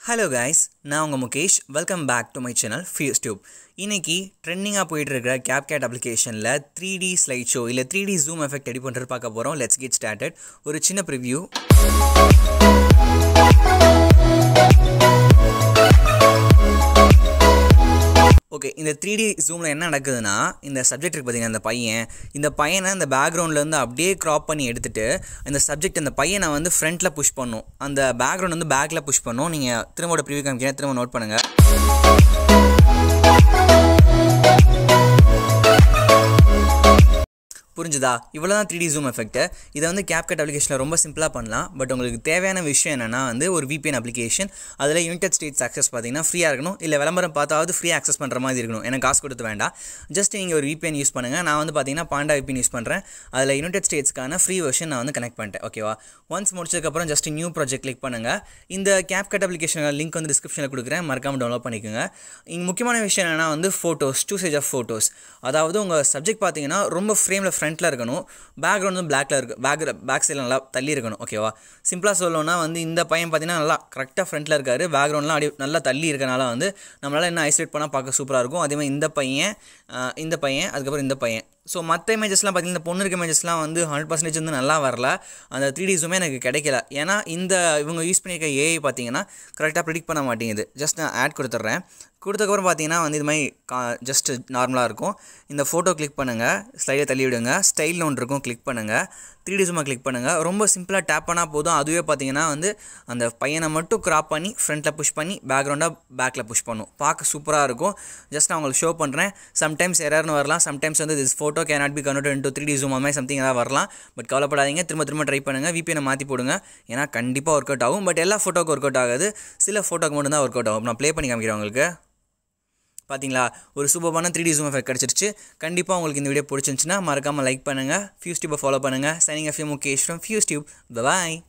hello guys நான் உங்கள் Mukesh welcome back to my channel Fuse Tube இன்னைக்கு ட்ரெண்டிங்காக போயிட்டு இருக்கிற கேப் கேட் அப்ளிகேஷனில் த்ரீ டி ஸ்லைட் ஷோ இல்லை three D zoom effect edit பண்ணுறது பார்க்க போகிறோம் லெட்ஸ் கெட் ஸ்டார்டட் ஒரு சின்ன ப்ரிவ்யூ ஓகே இந்த த்ரீ டி ஜூமில் என்ன நடக்குதுன்னா இந்த சப்ஜெக்ட் இருக்கு பார்த்தீங்கன்னா அந்த பையன் இந்த பையனை இந்த பேக்ரவுண்ட்லேருந்து அப்படியே க்ராப் பண்ணி எடுத்துட்டு இந்த சப்ஜெக்ட் அந்த பையனை வந்து ஃப்ரண்ட்டில் புஷ் பண்ணும் அந்த பேக்ரவுண்ட் வந்து பேக்கில் புஷ் பண்ணும் நீங்கள் திரும்ப ப்ரிவியூ காமிக்கிறேன் திரும்ப நோட் பண்ணுங்கள் புரிஞ்சுதா இவ்வளோ தான் த்ரீ டி ஜூம் எஃபெக்ட்டு இதை வந்து கேப்கட் அப்ளிகேஷனில் ரொம்ப சிம்பிளாக பண்ணலாம் பட் உங்களுக்கு தேவையான விஷயம் என்னென்னா வந்து ஒரு VPN அப்ளிகேஷன் அதில் யுனைடெட் ஸ்டேட்ஸ் ஆக்சஸ் பார்த்தீங்கன்னா ஃப்ரீயாக இருக்கணும் இல்லை விளம்பரம் பார்த்தாவது ஃப்ரீ ஆக்சஸ் பண்ணுற மாதிரி இருக்கணும் எனக்கு காசு கொடுத்து வேண்டாம் ஜஸ்ட் நீங்கள் ஒரு VPN யூஸ் பண்ணுங்கள் நான் வந்து பார்த்தீங்கன்னா பாண்டா VPN யூஸ் பண்ணுறேன் அதில் யுனைடெட் ஸ்டேட்ஸ்க்கான ஃப்ரீ வெர்ஷன் நான் வந்து கனெக்ட் பண்ணிட்டேன் ஓகேவா ஒன்ஸ் முடிச்சதுக்கப்புறம் ஜஸ்ட் நியூ ப்ராஜெக்ட் கிளிக் பண்ணுங்கள் இந்த கேப்கட் அப்ளிகேஷன் லிங்க் வந்து டிஸ்கிரிப்ஷனில் கொடுக்குறேன் மறக்காமல் டவுன்லோட் பண்ணிக்கோங்க இங்கே முக்கியமான விஷயம் என்னென்னா வந்து ஃபோட்டோஸ் டூசேஜ் ஆஃப் ஃபோட்டோஸ் அதாவது உங்கள் சப்ஜெக்ட் பார்த்தீங்கன்னா ரொம்ப ஃப்ரேமில் ஃப்ரண்ட்டில் இருக்கணும் பேக்ரவுண்ட் வந்து பிளாக்ல இருக்கு பேக் பேக் சைடில் நல்லா தள்ளி இருக்கணும் ஓகேவா சிம்பிளாக சொல்லணும்னா வந்து இந்த பையன் பார்த்தீங்கன்னா நல்லா கரெக்டாக ஃப்ரண்ட்டில் இருக்காரு பேக்ரவுண்ட்லாம் அடி நல்லா தள்ளி இருக்கனால வந்து நம்மளால் என்ன ஐசோலேட் பண்ணால் பார்க்க சூப்பராக இருக்கும் அதே மாதிரி இந்த பையன் ஆஹ் இந்த பையன் அதுக்கப்புறம் இந்த பையன் ஸோ மற்ற இமேஜஸ்லாம் பார்த்தீங்கன்னா இந்த பொண்ணு இருக்க இமேஜஸ்லாம் வந்து ஹண்ட்ரட் பர்சன்டேஜ் வந்து நல்லா வரல அந்த த்ரீ டிஸுமே எனக்கு கிடைக்கல ஏன்னா இந்த இவங்க யூஸ் பண்ணியிருக்க ஏஐ பார்த்தீங்கன்னா கரெக்டாக ப்ரிடிக்ட் பண்ண மாட்டேங்குது ஜஸ்ட் நான் ஆட் கொடுத்துட்றேன் கொடுத்தக்கப்புறம் பார்த்தீங்கன்னா வந்து இது மாதிரி கா ஜஸ்ட் நார்மலாக இருக்கும் இந்த ஃபோட்டோ கிளிக் பண்ணுங்கள் ஸ்லைடை தள்ளி விடுங்க ஸ்டைலில் ஒன்று இருக்கும் கிளிக் பண்ணுங்கள் த்ரீ டி ஜூமாக கிளிக் பண்ணுங்கள் ரொம்ப சிம்பிளாக டேப் பண்ணால் போதும் அதுவே பார்த்தீங்கன்னா வந்து அந்த பையனை மட்டும் கிராப் பண்ணி ஃப்ரண்ட்டில் புஷ் பண்ணி பேக்ரவுண்டாக பேக்கில் புஷ் பண்ணும் பார்க்க சூப்பராக இருக்கும் ஜஸ்ட் நான் உங்களுக்கு ஷோ பண்ணுறேன் சம்டைம்ஸ் எரர்னு வரலாம் சம்டைம்ஸ் வந்து this photo can not be convert into three D zoom மாதிரி சம்திங் ஏதாவது வரலாம் பட் கவலைப்படாதீங்க திரும்ப திரும்ப ட்ரை பண்ணுங்கள் விபிஎனை மாற்றி போடுங்க ஏன்னா கண்டிப்பாக ஒர்க் அவுட் ஆகும் பட் எல்லா ஃபோட்டோக்கு ஒர்க் அவுட் ஆகாது சில ஃபோட்டோக்கு மட்டும் தான் ஒர்க் அவுட் ஆகும் நான் ப்ளே பண்ணி காமிக்கிறேன் உங்களுக்கு பார்த்தீங்களா ஒரு சூப்பரான த்ரீ டி ஜூம் எஃபெக்ட் கிடச்சிருச்சு கண்டிப்பாக உங்களுக்கு இந்த வீடியோ பிடிச்சிருந்துச்சுன்னா மறக்காமல் லைக் பண்ணுங்கள் ஃபியூஸ் டியூப்பை ஃபாலோ பண்ணுங்கள் signing off Mukesh from Fuse Tube bye